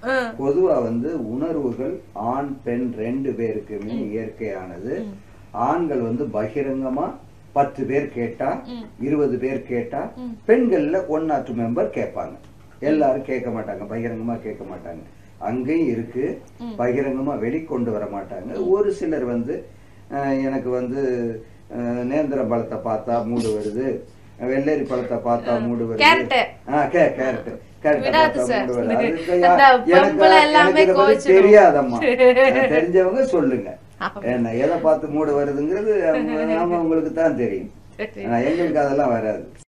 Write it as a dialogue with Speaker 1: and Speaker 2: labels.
Speaker 1: ம்.
Speaker 2: பொதுவா வந்து உணர்வுகள் ஆண் பெண் ரெண்டு பேருக்குமே இயற்கையானது ஆண்கள் வந்து பகிரங்கமா பத்து பேர் கேட்டா இருபது பேர் கேட்டா பெண்கள்ல ஒன் ஆர் டூ மெம்பர் கேட்பாங்க எல்லாரும் கேட்க மாட்டாங்க பகிரங்கமா கேட்க மாட்டாங்க அங்கேயும் இருக்கு பகிரங்கமா வெளிக்கொண்டு வர மாட்டாங்க ஒரு சிலர் வந்து அஹ், எனக்கு வந்து அஹ், நேந்திர பழத்தை பார்த்தா மூடு வருது வெள்ளரி பழத்தை பார்த்தா மூடு வருது
Speaker 1: கேரட்டு.
Speaker 2: ஆ, கே- கேரட்டு. கேரட்டை
Speaker 1: விடாது
Speaker 2: பார்த்தா
Speaker 1: சார்.
Speaker 2: மூடு வருது. அதுக்கு
Speaker 1: அந்த
Speaker 2: யா- எனக்கு-
Speaker 1: பொம்பளை எல்லாமே
Speaker 2: எனக்கு இதை பத்தி
Speaker 1: கோவிச்சிடும்.
Speaker 2: தெரியாதம்மா எனக்கு தெரிஞ்சவங்க சொல்லுங்க என்ன எதை பார்த்து மூடு வருதுங்கிறது அவங்க- நாம உங்களுக்கு தான் தெரியும்
Speaker 1: சரி.
Speaker 2: ஆனா, எங்களுக்கு அதெல்லாம் வராது